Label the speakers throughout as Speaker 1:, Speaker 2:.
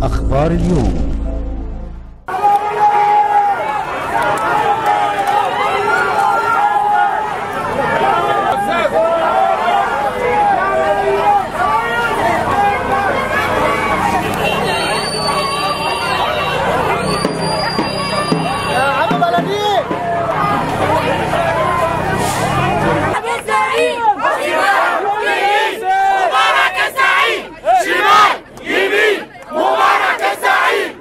Speaker 1: أخبار اليوم
Speaker 2: مبارك سعيد شمال يمين مبارك سعيد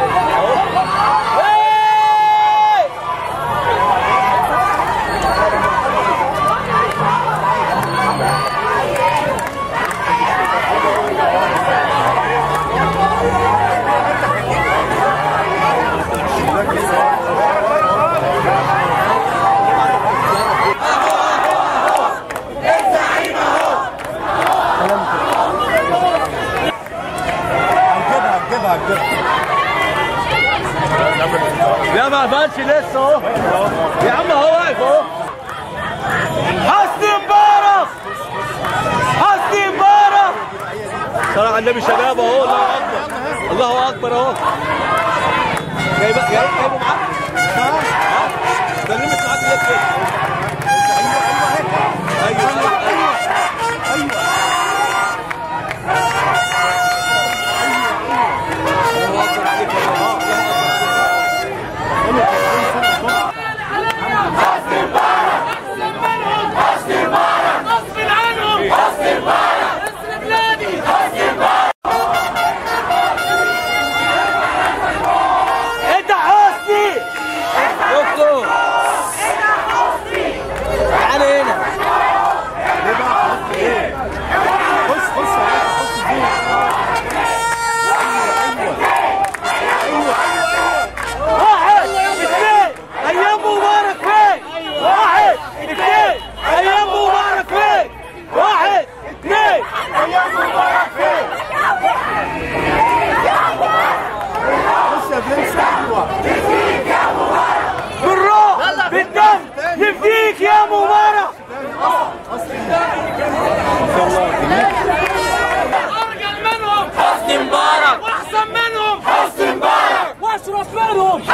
Speaker 3: لا ما بانش لسه اهو يا عم هو واقف اهو حسني مبارك حسني مبارك صلى على النبي شباب اهو الله اكبر الله اكبر اهو جايبه جايبه جايبه معاك ها سلمت معاك ليه كده ايوه ايوه ايوه الله اكبر عليك يا الله اكبر
Speaker 2: غصب عنهم غصب اسر بلادي
Speaker 3: انت حسني دكتور تعالى هنا واحد اثنين ايام مبارك فين واحد اثنين ايام مبارك فين واحد اثنين ايام مبارك فين بالروح بالدم يفديك يا مبارك
Speaker 2: ارجل منهم حسني مبارك واحسن منهم حسني مبارك واشرف منهم